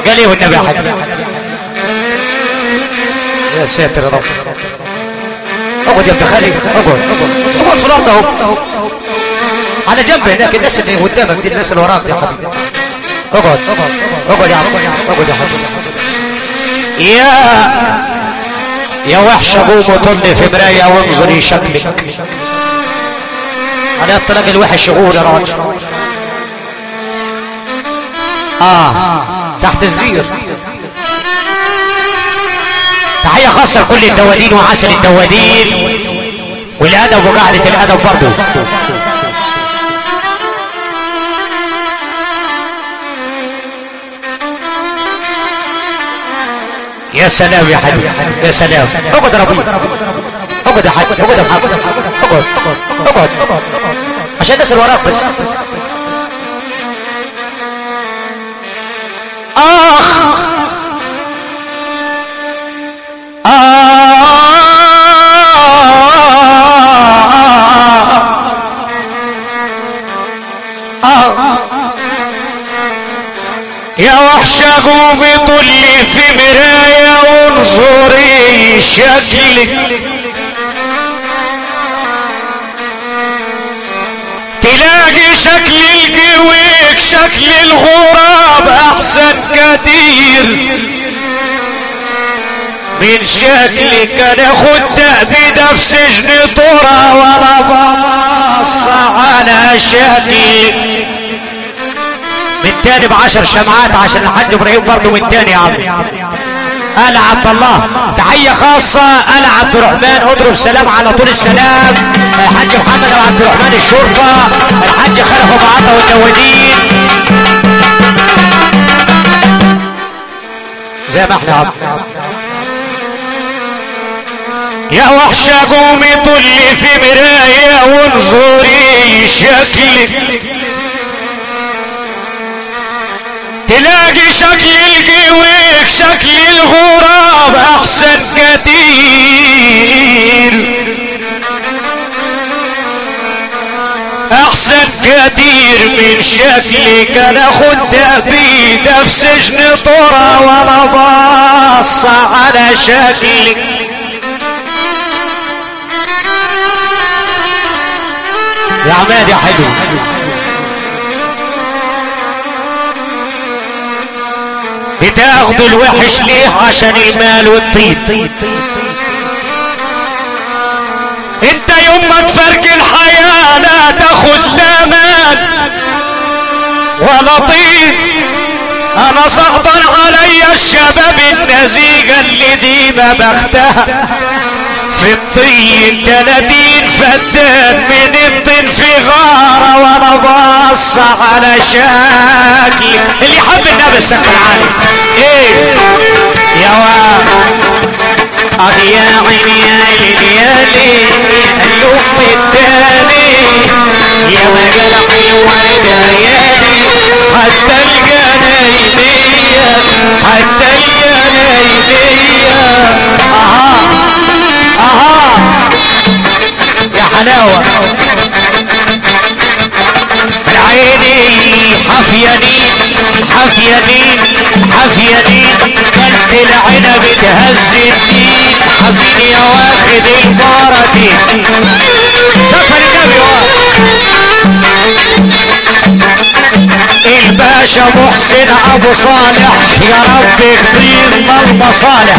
قال ايه والنبي يا حبيبي يا ساتر يا رب اقعد يا ابن خالي اقعد اقعد في الارض اهو على جنب هناك الناس اللي قدامك دي الناس اللي وراك دي يا حبيبي اقعد اقعد يا عم اقعد يا حبيبي يا يا وحش قوم وطلني في مراية وانظري شكلك على الطلاق الوحش يقول يا راجل اه تحت الزير تحية خاصة لكل الدوادين وعسل الدوادين والأدب وقاعدة الأدب برضو يا سلام يا حبيبي يا سلام اقعد يا ربيع اقعد يا حبيبي اقعد يا حبيبي اقعد اقعد اقعد عشان الناس اللي وراك بس اخ يا وحش قومي طلي في مراية وانظري شكلك تلاقي شكل القويك شكل الغراب احسن كتير من شكلك انا خدت بنفس سجن طرى وانا ببص على شكلك من تاني بعشر شمعات عشان الحاج ابراهيم برضه من تاني يا عم انا عبد الله تحيه خاصه انا عبد الرحمن اضرب سلام على طول السلام الحاج محمد ابو عبد الرحمن الشرطه الحاج خلف ابو عطا والدوادين زي ما احنا يا عم يا وحشة قومي طلي في مراية وانظري شكلك تلاقي شكل القويك شكل الغراب احسن كتير احسن كتير من شكلك انا خدت بيده في سجن طرى وانا باص على شكلك يا عماد يا حلو بتاخد الوحش ليه عشان المال والطيب انت يوم ما تفرق الحياة لا تاخد لا مال ولا طيب انا صعبا علي الشباب النزيجة اللي ديما بختها في الطين تلاتين فدان من الطين في غارة وانا باص على شكلي اللي يحب النبي السقف العالي ايه يا واد اه يا عيني يا ليلي يا ليلي اليوم التاني يا مجال حلوة ليالي حتى الجناينية حتى الجناينية اها اها يا حلاوة عيني حفيانين حفيانين حفيانين قلب العنب تهز الدين حزين يا واخد البارتين سفر النبي الباشا محسن ابو صالح يا رب كبير المصالح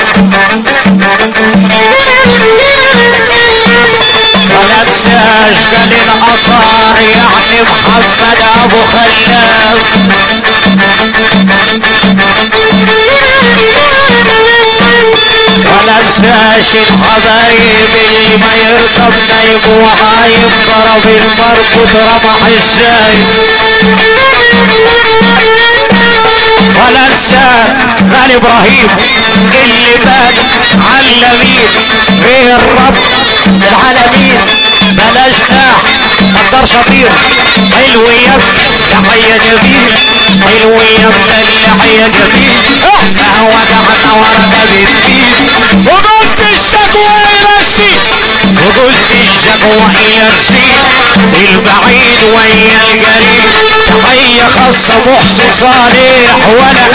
ولا انساش قال الاصار يعني محمد ابو خلاف ولا انساش الحبايب اللي ما يركب نايم وعايم ضرب المربوط رمح ازاي ولا انسى غالي ابراهيم اللي بات علمين غير رب العالمين بلاش ناح قدر شطير حلو يا تحية جميل حلو يا تحية جميل هو دعنا ورقة بالدين وقلت الشكوى الى السين وقلت الشكوى الى السين البعيد ويا القريب تحية خاصة محسن صالح ولا